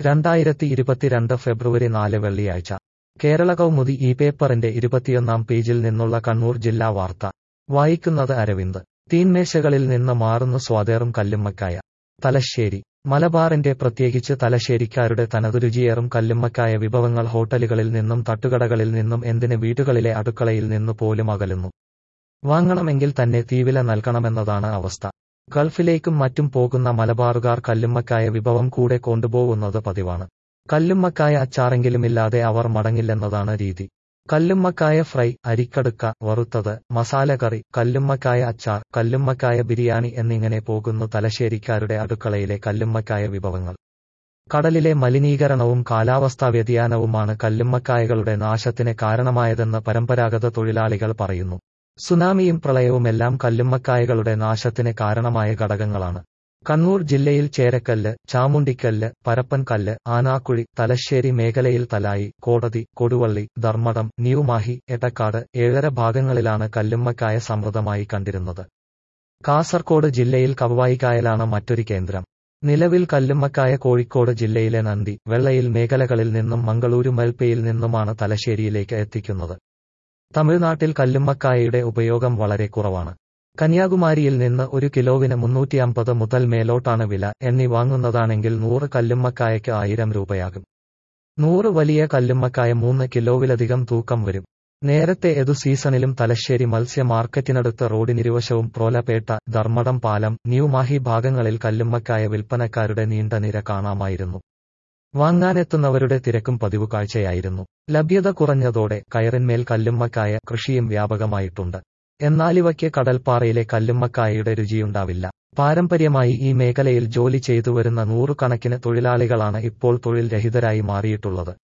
രണ്ടായിരത്തി ഇരുപത്തിരണ്ട് ഫെബ്രുവരി നാല് വെള്ളിയാഴ്ച കേരള കൗമുദി ഈ പേപ്പറിന്റെ ഇരുപത്തിയൊന്നാം പേജിൽ നിന്നുള്ള കണ്ണൂർ ജില്ലാ വാർത്ത വായിക്കുന്നത് അരവിന്ദ് തീന്മേശകളിൽ നിന്ന് മാറുന്നു സ്വാതേറും കല്ലുമ്മക്കായ തലശ്ശേരി മലബാറിന്റെ പ്രത്യേകിച്ച് തലശ്ശേരിക്കാരുടെ തനതുരുചിയേറും കല്ലുമ്മക്കായ വിഭവങ്ങൾ ഹോട്ടലുകളിൽ നിന്നും തട്ടുകടകളിൽ നിന്നും എന്തിന് വീടുകളിലെ അടുക്കളയിൽ നിന്നു പോലും അകലുന്നു വാങ്ങണമെങ്കിൽ തന്നെ തീവില നൽകണമെന്നതാണ് അവസ്ഥ ഗൾഫിലേക്കും മറ്റും പോകുന്ന മലബാറുകാർ കല്ലുമ്മക്കായ വിഭവം കൂടെ കൊണ്ടുപോകുന്നത് പതിവാണ് കല്ലുമ്മക്കായ അച്ചാറെങ്കിലുമില്ലാതെ അവർ മടങ്ങില്ലെന്നതാണ് രീതി കല്ലുമ്മക്കായ ഫ്രൈ അരിക്കടുക്ക വറുത്തത് മസാലകറി കല്ലുമ്മക്കായ അച്ചാർ കല്ലുമ്മക്കായ ബിരിയാണി എന്നിങ്ങനെ പോകുന്നു തലശ്ശേരിക്കാരുടെ അടുക്കളയിലെ കല്ലുമ്മക്കായ വിഭവങ്ങൾ കടലിലെ മലിനീകരണവും കാലാവസ്ഥാ വ്യതിയാനവുമാണ് കല്ലുമ്മക്കായകളുടെ നാശത്തിന് കാരണമായതെന്ന് പരമ്പരാഗത തൊഴിലാളികൾ പറയുന്നു സുനാമിയും പ്രളയവുമെല്ലാം കല്ലുമ്മക്കായകളുടെ നാശത്തിന് കാരണമായ ഘടകങ്ങളാണ് കണ്ണൂർ ജില്ലയിൽ ചേരക്കല്ല് ചാമുണ്ടിക്കല്ല് പരപ്പൻകല്ല് ആനാക്കുഴി തലശ്ശേരി മേഖലയിൽ തലായി കോടതി കൊടുവള്ളി ധർമ്മടം ന്യൂമാഹി എടക്കാട് ഏഴര ഭാഗങ്ങളിലാണ് കല്ലുമ്മക്കായ സമൃദ്ധമായി കണ്ടിരുന്നത് കാസർകോട് ജില്ലയിൽ കവ്വായിക്കായലാണ് മറ്റൊരു കേന്ദ്രം നിലവിൽ കല്ലുമ്മക്കായ കോഴിക്കോട് ജില്ലയിലെ നന്ദി വെള്ളയിൽ മേഖലകളിൽ നിന്നും മംഗളൂരു മൽപ്പയിൽ നിന്നുമാണ് തലശ്ശേരിയിലേക്ക് എത്തിക്കുന്നത് തമിഴ്നാട്ടിൽ കല്ലുമ്മക്കായയുടെ ഉപയോഗം വളരെ കുറവാണ് കന്യാകുമാരിയിൽ നിന്ന് ഒരു കിലോവിന് മുന്നൂറ്റി അമ്പത് മുതൽ മേലോട്ടാണ് വില എന്നി വാങ്ങുന്നതാണെങ്കിൽ നൂറ് കല്ലുമ്മക്കായയ്ക്ക് ആയിരം രൂപയാകും നൂറ് വലിയ കല്ലുമ്മക്കായ മൂന്ന് കിലോവിലധികം തൂക്കം വരും നേരത്തെ ഏതു സീസണിലും തലശ്ശേരി മത്സ്യ മാർക്കറ്റിനടുത്ത് റോഡിനിരുവശവും പ്രോലപേട്ട ധർമ്മടം പാലം ന്യൂമാഹി ഭാഗങ്ങളിൽ കല്ലുമ്മക്കായ വിൽപ്പനക്കാരുടെ നീണ്ട നിര കാണാമായിരുന്നു വാങ്ങാനെത്തുന്നവരുടെ തിരക്കും പതിവ് കാഴ്ചയായിരുന്നു ലഭ്യത കുറഞ്ഞതോടെ കയറിന്മേൽ കല്ലുമ്മക്കായ കൃഷിയും വ്യാപകമായിട്ടുണ്ട് എന്നാലിവയ്ക്ക് കടൽപ്പാറയിലെ കല്ലുമ്മക്കായയുടെ രുചിയുണ്ടാവില്ല പാരമ്പര്യമായി ഈ മേഖലയിൽ ജോലി ചെയ്തുവരുന്ന നൂറുകണക്കിന് തൊഴിലാളികളാണ് ഇപ്പോൾ തൊഴിൽ രഹിതരായി മാറിയിട്ടുള്ളത്